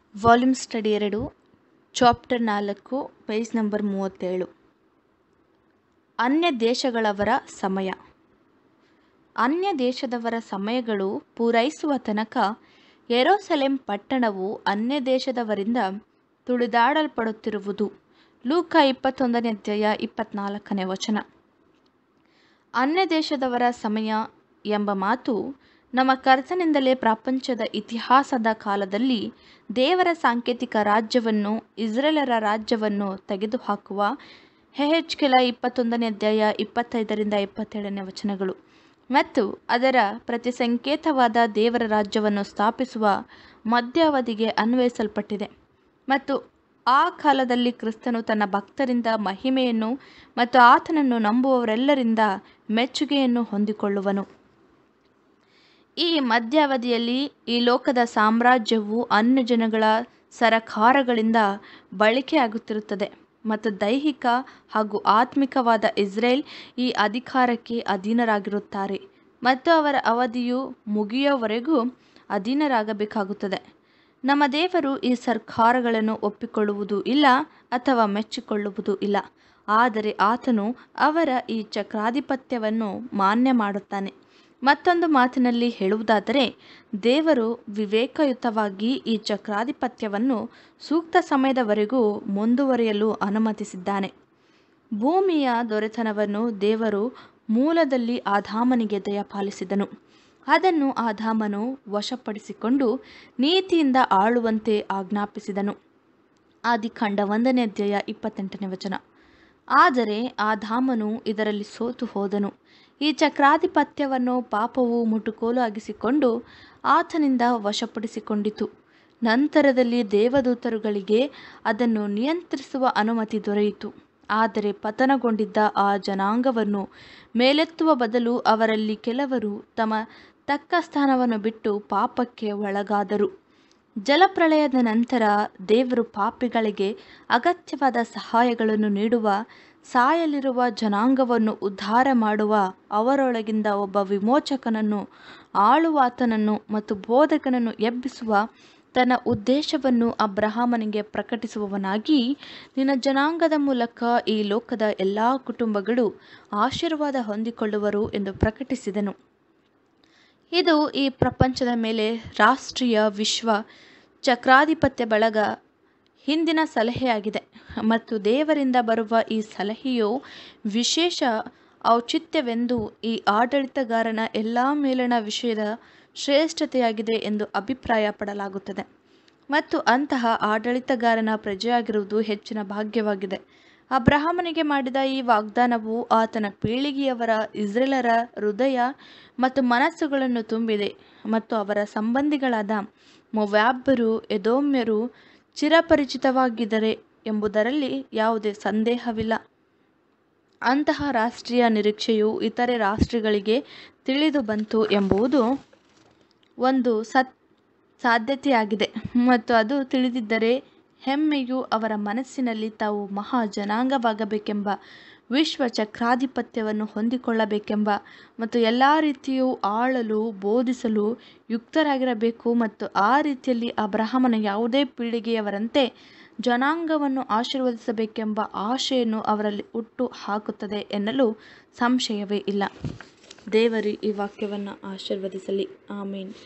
volume study ಎರಡು chapter ನಾಲ್ಕು page number ಮೂವತ್ತೇಳು ಅನ್ಯ ದೇಶಗಳವರ ಸಮಯ ಅನ್ಯ ದೇಶದವರ ಸಮಯಗಳು ಪೂರೈಸುವ ತನಕ ಯೆರೂಸಲೇಮ್ ಪಟ್ಟಣವು ಅನ್ಯ ದೇಶದವರಿಂದ ತುಳಿದಾಡಲ್ಪಡುತ್ತಿರುವುದು ಲೂಕ ಇಪ್ಪತ್ತೊಂದನೇ ಅಧ್ಯಾಯ ಇಪ್ಪತ್ನಾಲ್ಕನೇ ವಚನ ಅನ್ಯ ದೇಶದವರ ಸಮಯ ಎಂಬ ಮಾತು ನಮ್ಮ ಕರ್ತನಿಂದಲೇ ಪ್ರಪಂಚದ ಇತಿಹಾಸದ ಕಾಲದಲ್ಲಿ ದೇವರ ಸಾಂಕೇತಿಕ ರಾಜ್ಯವನ್ನು ಇಸ್ರೇಲರ ರಾಜ್ಯವನ್ನು ತೆಗೆದುಹಾಕುವ ಹೆಹೆಚ್ಕೆಲ ಇಪ್ಪತ್ತೊಂದನೇ ಅಧ್ಯಾಯ ಇಪ್ಪತ್ತೈದರಿಂದ ಇಪ್ಪತ್ತೇಳನೇ ವಚನಗಳು ಮತ್ತು ಅದರ ಪ್ರತಿಸಂಕೇತವಾದ ದೇವರ ರಾಜ್ಯವನ್ನು ಸ್ಥಾಪಿಸುವ ಮಧ್ಯಾವಧಿಗೆ ಅನ್ವಯಿಸಲ್ಪಟ್ಟಿದೆ ಮತ್ತು ಆ ಕಾಲದಲ್ಲಿ ಕ್ರಿಸ್ತನು ತನ್ನ ಭಕ್ತರಿಂದ ಮಹಿಮೆಯನ್ನು ಮತ್ತು ಆತನನ್ನು ನಂಬುವವರೆಲ್ಲರಿಂದ ಮೆಚ್ಚುಗೆಯನ್ನು ಹೊಂದಿಕೊಳ್ಳುವನು ಈ ಮಧ್ಯಾವಧಿಯಲ್ಲಿ ಈ ಲೋಕದ ಸಾಮ್ರಾಜ್ಯವು ಅನ್ಯ ಜನಗಳ ಸರಕಾರಗಳಿಂದ ಬಳಕೆಯಾಗುತ್ತಿರುತ್ತದೆ ಮತ್ತು ದೈಹಿಕ ಹಾಗೂ ಆತ್ಮಿಕವಾದ ಇಸ್ರೇಲ್ ಈ ಅಧಿಕಾರಕ್ಕೆ ಅಧೀನರಾಗಿರುತ್ತಾರೆ ಮತ್ತು ಅವರ ಅವಧಿಯು ಮುಗಿಯುವವರೆಗೂ ಅಧೀನರಾಗಬೇಕಾಗುತ್ತದೆ ನಮ್ಮ ದೇವರು ಈ ಸರ್ಕಾರಗಳನ್ನು ಒಪ್ಪಿಕೊಳ್ಳುವುದು ಇಲ್ಲ ಅಥವಾ ಮೆಚ್ಚಿಕೊಳ್ಳುವುದು ಇಲ್ಲ ಆದರೆ ಆತನು ಅವರ ಈ ಚಕ್ರಾಧಿಪತ್ಯವನ್ನು ಮಾನ್ಯ ಮಾಡುತ್ತಾನೆ ಮತ್ತೊಂದು ಮಾತಿನಲ್ಲಿ ಹೇಳುವುದಾದರೆ ದೇವರು ವಿವೇಕಯುತವಾಗಿ ಈ ಚಕ್ರಾಧಿಪತ್ಯವನ್ನು ಸೂಕ್ತ ಸಮಯದವರೆಗೂ ಮುಂದುವರಿಯಲು ಅನುಮತಿಸಿದ್ದಾನೆ ಭೂಮಿಯ ದೊರೆತನವನ್ನು ದೇವರು ಮೂಲದಲ್ಲಿ ಆದಾಮನಿಗೆ ದಯಪಾಲಿಸಿದನು ಅದನ್ನು ಆದಾಮನು ವಶಪಡಿಸಿಕೊಂಡು ನೀತಿಯಿಂದ ಆಳುವಂತೆ ಆಜ್ಞಾಪಿಸಿದನು ಆದಿಕಾಂಡ ಒಂದನೇ ಅಧ್ಯಾಯ ಇಪ್ಪತ್ತೆಂಟನೇ ವಚನ ಆದರೆ ಆದಾಮನು ಇದರಲ್ಲಿ ಸೋತು ಹೋದನು ಈ ಚಕ್ರಾಧಿಪತ್ಯವನ್ನು ಪಾಪವು ಮುಟುಕೋಲು ಆಗಿಸಿಕೊಂಡು ಆತನಿಂದ ವಶಪಡಿಸಿಕೊಂಡಿತು ನಂತರದಲ್ಲಿ ದೇವದೂತರುಗಳಿಗೆ ಅದನ್ನು ನಿಯಂತ್ರಿಸುವ ಅನುಮತಿ ದೊರೆಯಿತು ಆದರೆ ಪತನಗೊಂಡಿದ್ದ ಆ ಜನಾಂಗವನ್ನು ಮೇಲೆತ್ತುವ ಬದಲು ಅವರಲ್ಲಿ ಕೆಲವರು ತಮ್ಮ ತಕ್ಕ ಸ್ಥಾನವನ್ನು ಬಿಟ್ಟು ಪಾಪಕ್ಕೆ ಒಳಗಾದರು ಜಲಪ್ರಳಯದ ನಂತರ ದೇವರು ಪಾಪಿಗಳಿಗೆ ಅಗತ್ಯವಾದ ಸಹಾಯಗಳನ್ನು ನೀಡುವ ಸಾಯಲಿರುವ ಜನಾಂಗವನ್ನು ಉದ್ಧಾರ ಮಾಡುವ ಅವರೊಳಗಿಂದ ಒಬ್ಬ ವಿಮೋಚಕನನ್ನು ಆಳುವಾತನನ್ನು ಮತ್ತು ಬೋಧಕನನ್ನು ಎಬ್ಬಿಸುವ ತನ್ನ ಉದ್ದೇಶವನ್ನು ಅಬ್ರಹಾಮನಿಗೆ ಪ್ರಕಟಿಸುವವನಾಗಿ ನಿನ್ನ ಜನಾಂಗದ ಮೂಲಕ ಈ ಲೋಕದ ಎಲ್ಲ ಕುಟುಂಬಗಳು ಆಶೀರ್ವಾದ ಹೊಂದಿಕೊಳ್ಳುವರು ಎಂದು ಪ್ರಕಟಿಸಿದನು ಇದು ಈ ಪ್ರಪಂಚದ ಮೇಲೆ ರಾಷ್ಟ್ರೀಯ ವಿಶ್ವ ಚಕ್ರಾಧಿಪತ್ಯ ಬಳಗ ಹಿಂದಿನ ಸಲಹೆಯಾಗಿದೆ ಮತ್ತು ದೇವರಿಂದ ಬರುವ ಈ ಸಲಹೆಯು ವಿಶೇಷ ಔಚಿತ್ಯವೆಂದು ಈ ಆಡಳಿತಗಾರನ ಎಲ್ಲ ಮೇಲಣ ವಿಷಯದ ಶ್ರೇಷ್ಠತೆಯಾಗಿದೆ ಎಂದು ಅಭಿಪ್ರಾಯ ಪಡಲಾಗುತ್ತದೆ ಮತ್ತು ಅಂತಹ ಆಡಳಿತಗಾರನ ಪ್ರಜೆಯಾಗಿರುವುದು ಹೆಚ್ಚಿನ ಭಾಗ್ಯವಾಗಿದೆ ಅಬ್ರಹಾಮನಿಗೆ ಮಾಡಿದ ಈ ವಾಗ್ದಾನವು ಆತನ ಪೀಳಿಗೆಯವರ ಇಸ್ರೇಲರ ಹೃದಯ ಮತ್ತು ಮನಸ್ಸುಗಳನ್ನು ತುಂಬಿದೆ ಮತ್ತು ಅವರ ಸಂಬಂಧಿಗಳಾದ ಮೊವ್ಯಾಬ್ಬರು ಎದೋಮ್ಯರು ಚಿರಪರಿಚಿತವಾಗಿದ್ದಾರೆ ಎಂಬುದರಲ್ಲಿ ಯಾವುದೇ ಸಂದೇಹವಿಲ್ಲ ಅಂತಹ ರಾಷ್ಟ್ರೀಯ ನಿರೀಕ್ಷೆಯು ಇತರೆ ರಾಷ್ಟ್ರಗಳಿಗೆ ತಿಳಿದು ಬಂತು ಎಂಬುದು ಒಂದು ಸತ್ ಸಾಧ್ಯತೆಯಾಗಿದೆ ಮತ್ತು ಅದು ತಿಳಿದಿದ್ದರೆ ಹೆಮ್ಮೆಯು ಅವರ ಮನಸ್ಸಿನಲ್ಲಿ ತಾವು ಮಹಾ ಜನಾಂಗವಾಗಬೇಕೆಂಬ ವಿಶ್ವ ಚಕ್ರಾಧಿಪತ್ಯವನ್ನು ಹೊಂದಿಕೊಳ್ಳಬೇಕೆಂಬ ಮತ್ತು ಎಲ್ಲ ರೀತಿಯೂ ಆಳಲು ಬೋಧಿಸಲು ಯುಕ್ತರಾಗಿರಬೇಕು ಮತ್ತು ಆ ರೀತಿಯಲ್ಲಿ ಅಬ್ರಹಾಮನ ಯಾವುದೇ ಪೀಳಿಗೆಯವರಂತೆ ಜನಾಂಗವನ್ನು ಆಶೀರ್ವದಿಸಬೇಕೆಂಬ ಆಶೆಯನ್ನು ಅವರಲ್ಲಿ ಹುಟ್ಟು ಹಾಕುತ್ತದೆ ಎನ್ನಲು ಸಂಶಯವೇ ಇಲ್ಲ ದೇವರು ಈ ವಾಕ್ಯವನ್ನು ಆಶೀರ್ವದಿಸಲಿ ಆಮೀನ್